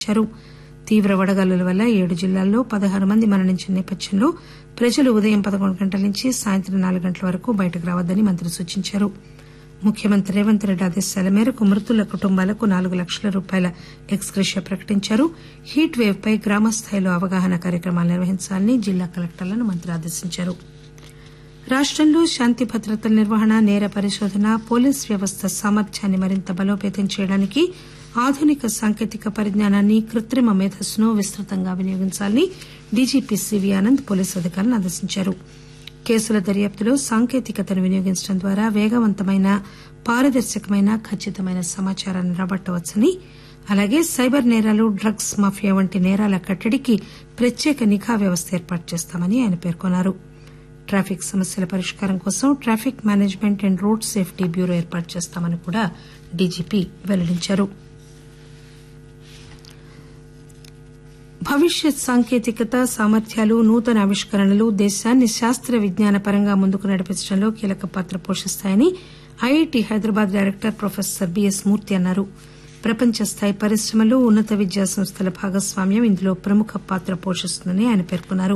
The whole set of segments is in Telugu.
ఇచ్చారు తీవ్ర వడగాలుల వల్ల ఏడు జిల్లాల్లో పదహారు మంది మరణించిన నేపథ్యంలో ప్రజలు ఉదయం పదకొండు గంటల నుంచి సాయంత్రం నాలుగు గంటల వరకు బయటకు రావద్దని మంత్రి సూచించారు ముఖ్యమంత్రి రేవంత్ రెడ్డి ఆదేశాల మేరకు మృతుల కుటుంబాలకు నాలుగు లక్షల రూపాయల ఎక్స్గ్రేషియా ప్రకటించారు హీట్ పేవ్ పై గ్రామస్థాయిలో అవగాహన కార్యక్రమాలు నిర్వహించాలని జిల్లా కలెక్టర్లను మంత్రి ఆదేశించారు రాష్టంలో శాంతి భద్రతల నిర్వహణ నేర పరిశోధన పోలీస్ వ్యవస్థ సామర్థ్యాన్ని మరింత బలోపేతం చేయడానికి ఆధునిక సాంకేతిక పరిజ్ఞానాన్ని కృత్రిమ మేధస్సును విస్తృతంగా వినియోగించాలని డీజీపీ సివి ఆనంద్ పోలీసు అధికారులను ఆదేశించారు కేసుల దర్యాప్తులో సాంకేతికతను వినియోగించడం ద్వారా వేగవంతమైన పారదర్శకమైన ఖచ్చితమైన సమాచారాన్ని రాబట్టవచ్చని అలాగే సైబర్ నేరాలు డ్రగ్స్ మాఫియా వంటి నేరాల కట్టడికి ప్రత్యేక నిఘా వ్యవస్థ ఏర్పాటు చేస్తామని ఆయన పేర్కొన్నారు ట్రాఫిక్ సమస్యల పరిష్కారం కోసం traffic management and road safety bureau ఏర్పాటు చేస్తామని కూడా డీజీపీ వెల్లడించారు భవిష్యత్ సాంకేతికత సామర్థ్యాలు నూతన ఆవిష్కరణలు దేశాన్ని శాస్త్ర విజ్ఞాన పరంగా ముందుకు నడిపించడంలో కీలక పాత్ర పోషిస్తాయని IIT Hyderabad director professor BS Murthy అన్నారు ప్రపంచ స్థాయి పరిశ్రమలు ఉన్నత విద్యా సంస్థల భాగస్వామ్యం ఇందులో ప్రముఖ పాత్ర పోషిస్తుందని ఆయన పేర్కొన్నారు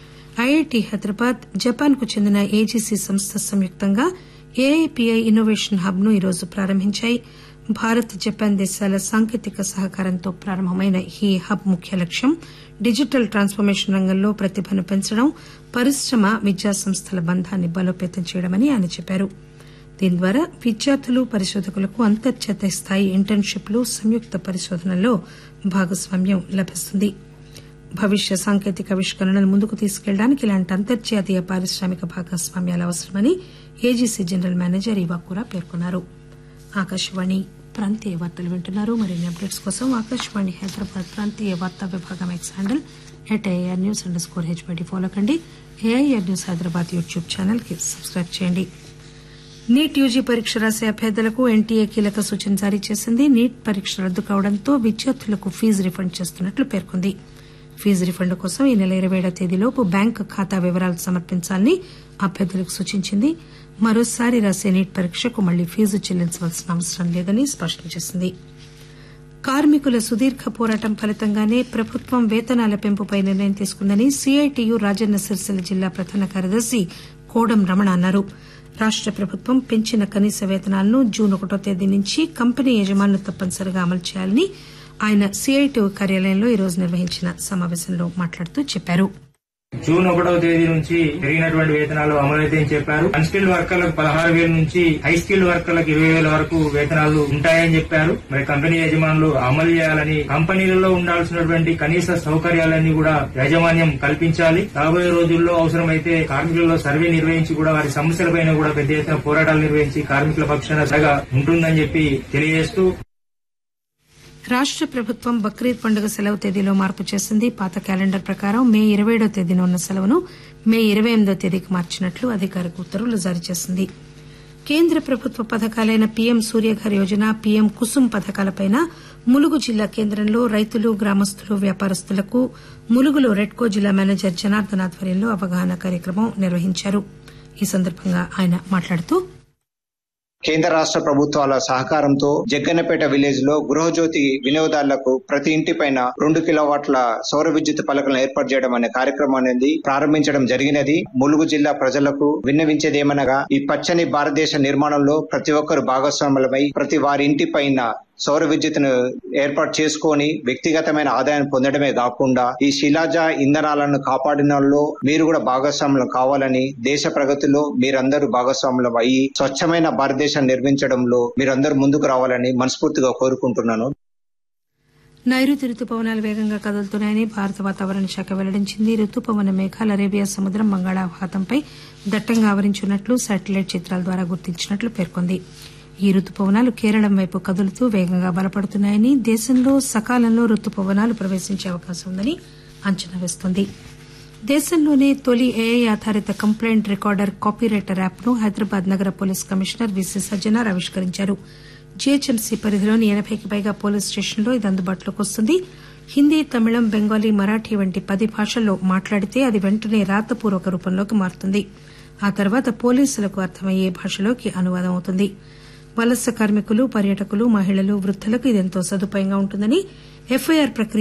ఐఐటి హైదరాబాద్ జపాన్ కు చెందిన ఏజీసీ సంస్థ సంయుక్తంగా ఏఐపిఐ ఇన్నోవేషన్ హబ్ ను ఈరోజు ప్రారంభించాయి భారత్ జపాన్ దేశాల సాంకేతిక సహకారంతో ప్రారంభమైన ఈ హబ్ ముఖ్య లక్ష్యం డిజిటల్ ట్రాన్స్ఫర్మేషన్ రంగంలో ప్రతిభను పెంచడం పరిశ్రమ విద్యా సంస్థల బంధాన్ని బలోపేతం చేయడమని ఆయన చెప్పారు దీని ద్వారా విద్యార్థులు పరిశోధకులకు అంతర్జాతీయ స్థాయి ఇంటర్న్షిప్లు సంయుక్త పరిశోధనల్లో భాగస్వామ్యం లభిస్తుంది భవిష్య సాంకేతిక ఆవిష్కరణలను ముందుకు తీసుకెళ్లడానికి ఇలాంటి అంతర్జాతీయ పారిశ్రామిక భాగస్వామ్యాలు అవసరమని ఏజీసీ జనరల్ మేనేజర్ ఇవాకురా పేర్కొన్నారు ఆకాశవాణి ప్రాంతీయ వార్తలు వింటున్నారు మరిన్ని అప్డేట్స్ కోసం ఆకాశవాణి హైదరాబాద్ ప్రాంతీయ వార్తా విభాగం X handle at AR news underscore HBD follow కండి AIR news Hyderabad YouTube channel కి సబ్స్క్రైబ్ చేయండి నీట్ యూజీ పరీక్ష రాసే అభ్యర్థులకు ఎన్టీఏ కీలక సూచన జారీ చేసింది నీట్ పరీక్ష రద్దు కావడంతో విద్యార్థులకు ఫీజు రిఫండ్ చేస్తున్నట్లు పేర్కొంది ఫీజు రిఫండ్ కోసం ఈ నెల ఇరవై ఏడవ తేదీలోపు బ్యాంకు ఖాతా వివరాలు సమర్పించాలని అభ్యర్థులకు సూచించింది మరోసారి రాసే నీట్ పరీక్షకు మళ్లీ ఫీజు చెల్లించవలసిన అవసరం లేదని స్పష్టం చేసింది కార్మికుల సుదీర్ఘ పోరాటం ఫలితంగానే ప్రభుత్వం వేతనాల పెంపుపై నిర్ణయం తీసుకుందని సీఐటియు రాజన్న సిరిసిల్ల జిల్లా ప్రధాన కార్యదర్శి కోడం రమణ అన్నారు రాష్ట ప్రభుత్వం పెంచిన కనీస వేతనాలను జూన్ ఒకటో తేదీ నుంచి కంపెనీ యజమానులు తప్పనిసరిగా అమలు చేయాలని ఆయన సీఐటియు కార్యాలయంలో ఈరోజు నిర్వహించిన సమావేశంలో మాట్లాడుతూ చెప్పారు జూన్ ఒకటవ తేదీ నుంచి పెరిగినటువంటి వేతనాలు అమలైతాయని చెప్పారు అన్స్కిల్డ్ వర్కర్లకు పదహారు వేల నుంచి హై స్కిల్డ్ వర్కర్లకు ఇరవై వేల వరకు వేతనాలు ఉంటాయని చెప్పారు మరి కంపెనీ యజమానులు అమలు చేయాలని కంపెనీలలో ఉండాల్సినటువంటి కనీస సౌకర్యాలన్నీ కూడా యాజమాన్యం కల్పించాలి రాబోయే రోజుల్లో అవసరమైతే కార్మికులలో సర్వే నిర్వహించి కూడా వారి సమస్యలపైన కూడా పెద్ద ఎత్తున పోరాటాలు నిర్వహించి కార్మికుల పక్షాన సగా ఉంటుందని చెప్పి తెలియజేస్తూ రాష్ట ప్రభుత్వం బక్రీద్ పండుగ సెలవు తేదీలో మార్పు చేసింది పాత క్యాలెండర్ ప్రకారం మే ఇరవై ఏడో తేదీన ఉన్న సెలవును మే ఇరవై ఎనిమిదో తేదీకి మార్చినట్లు అధికారిక ఉత్తర్వులు జారీ చేసింది కేంద్ర ప్రభుత్వ పథకాలైన పీఎం సూర్యఘర్ యోజన పీఎం కుసుమ్ పథకాలపై ములుగు జిల్లా కేంద్రంలో రైతులు గ్రామస్తులు వ్యాపారస్తులకు ములుగులో రెడ్కో జిల్లా మేనేజర్ జనార్దన్ ఆధ్వర్యంలో అవగాహన కార్యక్రమం నిర్వహించారు ఈ సందర్భంగా ఆయన మాట్లాడుతూ కేంద్ర రాష్ట్ర ప్రభుత్వాల సహకారంతో జగ్గన్నపేట విలేజ్ లో గృహజ్యోతి వినియోగదారులకు ప్రతి ఇంటి పైన రెండు కిలోవాట్ల సౌర విద్యుత్ పలకలను ఏర్పాటు చేయడం అనే కార్యక్రమం అనేది ప్రారంభించడం జరిగినది ములుగు జిల్లా ప్రజలకు విన్నవించేదేమనగా ఈ పచ్చని భారతదేశ నిర్మాణంలో ప్రతి ఒక్కరు భాగస్వాములమై ప్రతి వారి ఇంటి పైన సౌర విద్యుత్తును ఏర్పాటు చేసుకొని వ్యక్తిగతమైన ఆదాయాన్ని పొందడమే కాకుండా ఈ శిలాజ ఇంధనాలను కాపాడినలో మీరు కూడా భాగస్వాములు కావాలని దేశ ప్రగతిలో మీరందరూ భాగస్వాములు అయ్యి స్వచ్ఛమైన భారతదేశాన్ని నిర్మించడంలో మీరందరూ ముందుకు రావాలని మనస్ఫూర్తిగా కోరుకుంటున్నాను నైరుతి రుతుపవనాలు వేగంగా కదులుతున్నాయని భారత వాతావరణ శాఖ వెల్లడించింది రుతుపవన మేఘాలు అరేబియా సముద్రం బంగాళాఖాతంపై దట్టంగా ఆవరించున్నట్లు శాటిలైట్ చిత్రాల ద్వారా గుర్తించినట్లు పేర్కొంది ఈ రుతుపవనాలు కేరళం వైపు కదులుతూ వేగంగా బలపడుతున్నాయని దేశంలో సకాలంలో రుతుపవనాలు ప్రవేశించే అవకాశం ఉందని అంచనా వేస్తోంది దేశంలోనే తొలి ఏఐ ఆధారిత కంప్లైంట్ రికార్డర్ కాపీరైటర్ యాప్ ను హైదరాబాద్ నగర పోలీస్ కమిషనర్ విసి సజ్జనార్ ఆవిష్కరించారు జీహెచ్ఎంసీ పరిధిలోని ఎనబైకి పైగా పోలీస్ స్టేషన్లో ఇది అందుబాటులోకి వస్తుంది హిందీ తమిళం బెంగాలీ మరాఠీ వంటి పది భాషల్లో మాట్లాడితే అది వెంటనే రాతపూర్వక రూపంలోకి మారుతుంది ఆ తర్వాత పోలీసులకు అర్థమయ్యే భాషలోకి అనువాదం అవుతుంది వలస కార్మికులు పర్యాటకులు మహిళలు వృద్దులకు ఇదెంతో సదుపాయంగా ఉంటుందని ఎఫ్ఐఆర్ ప్రక్రియ